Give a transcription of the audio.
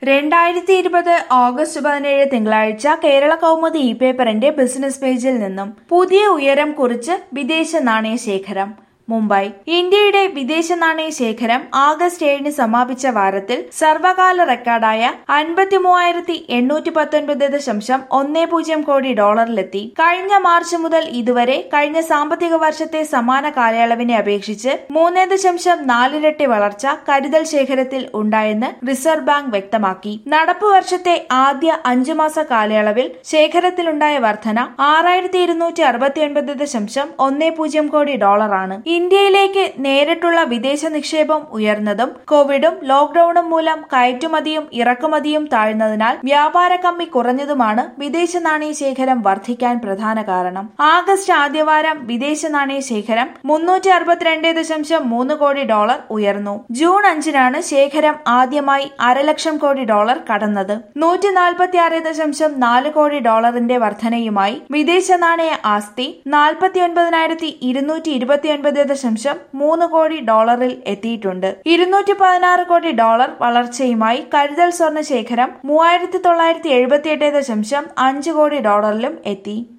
രണ്ടായിരത്തി ഇരുപത് ഓഗസ്റ്റ് പതിനേഴ് തിങ്കളാഴ്ച കേരള കൗമുദി ഇ പേപ്പറിന്റെ ബിസിനസ് പേജിൽ നിന്നും പുതിയ ഉയരം കുറിച്ച് വിദേശ നാണയ ശേഖരം മുംബൈ ഇന്ത്യയുടെ വിദേശ നാണയ ശേഖരം ആഗസ്റ്റ് ഏഴിന് സമാപിച്ച വാരത്തിൽ സർവകാല റെക്കോർഡായ അൻപത്തി മൂവായിരത്തി എണ്ണൂറ്റി പത്തൊൻപത് ദശാംശം ഒന്ന് പൂജ്യം കോടി ഡോളറിലെത്തി കഴിഞ്ഞ മാർച്ച് മുതൽ ഇതുവരെ കഴിഞ്ഞ സാമ്പത്തിക വർഷത്തെ സമാന കാലയളവിനെ അപേക്ഷിച്ച് മൂന്ന് ദശാംശം നാലിരട്ടി വളർച്ച കരുതൽ ശേഖരത്തിൽ ഉണ്ടായെന്ന് റിസർവ് ബാങ്ക് വ്യക്തമാക്കി നടപ്പു വർഷത്തെ ആദ്യ അഞ്ചു മാസ കാലയളവിൽ ശേഖരത്തിലുണ്ടായ വർധന ആറായിരത്തി ഇരുന്നൂറ്റി അറുപത്തിയൊൻപത് ദശാംശം ഒന്ന് പൂജ്യം കോടി ഡോളറാണ് ഇന്ത്യയിലേക്ക് നേരിട്ടുള്ള വിദേശ നിക്ഷേപം ഉയർന്നതും കോവിഡും ലോക്ഡൌണും മൂലം കയറ്റുമതിയും ഇറക്കുമതിയും താഴ്ന്നതിനാൽ വ്യാപാര കമ്മി കുറഞ്ഞതുമാണ് വിദേശ നാണയ ശേഖരം വർദ്ധിക്കാൻ പ്രധാന കാരണം ആഗസ്റ്റ് ആദ്യവാരം വിദേശ നാണയ ശേഖരം മുന്നൂറ്റി അറുപത്തിരണ്ട് ദശാംശം മൂന്ന് കോടി ഡോളർ ഉയർന്നു ജൂൺ അഞ്ചിനാണ് ശേഖരം ആദ്യമായി അരലക്ഷം കോടി ഡോളർ കടന്നത് നൂറ്റി നാൽപ്പത്തി ആറ് ദശാംശം നാല് കോടി ഡോളറിന്റെ വർധനയുമായി വിദേശ നാണയ ആസ്തി നാൽപ്പത്തി ഒൻപതിനായിരത്തി ഇരുന്നൂറ്റി ഇരുപത്തിയൊൻപത് ദശാംശം മൂന്ന് കോടി ഡോളറിൽ എത്തിയിട്ടുണ്ട് ഇരുന്നൂറ്റി പതിനാറ് കോടി ഡോളർ വളർച്ചയുമായി കരുതൽ സ്വർണ്ണ ശേഖരം മൂവായിരത്തി തൊള്ളായിരത്തി എഴുപത്തിയെട്ട് ദശാംശം അഞ്ച് കോടി ഡോളറിലും എത്തി